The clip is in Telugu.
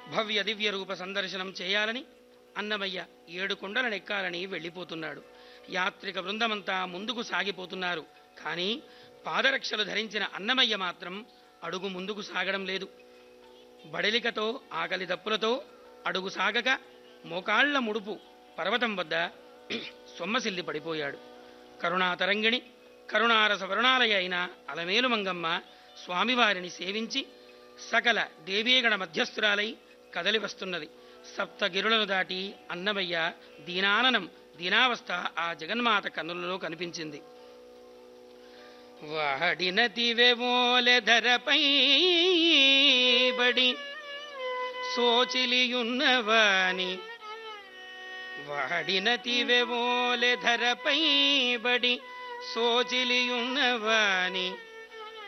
భవ్య దివ్య రూప సందర్శనం చేయాలని అన్నమయ్య ఏడు కొండలను ఎక్కాలని వెళ్ళిపోతున్నాడు యాత్రిక బృందమంతా ముందుకు సాగిపోతున్నారు కానీ పాదరక్షలు ధరించిన అన్నమయ్య మాత్రం అడుగు ముందుకు సాగడం లేదు బడలికతో ఆకలి దప్పులతో అడుగు సాగక మోకాళ్ల ముడుపు పర్వతం వద్ద సొమ్మసిల్లి పడిపోయాడు కరుణాతరంగిణి కరుణారస వరుణాలయ అయిన అలమేలు మంగమ్మ స్వామివారిని సేవించి సకల దేవీగణ మధ్యస్థురాలై కదలి వస్తున్నది సప్తగిరులను దాటి అన్నమయ్య దీనాననం దీనావస్థ ఆ జగన్మాత కన్నులలో కనిపించింది వాడినతివెవోలె ధరపై బడి సోచిలియున్నవాని వాడినతివెవోలె ధరపై బడి సోచిలియున్నవాని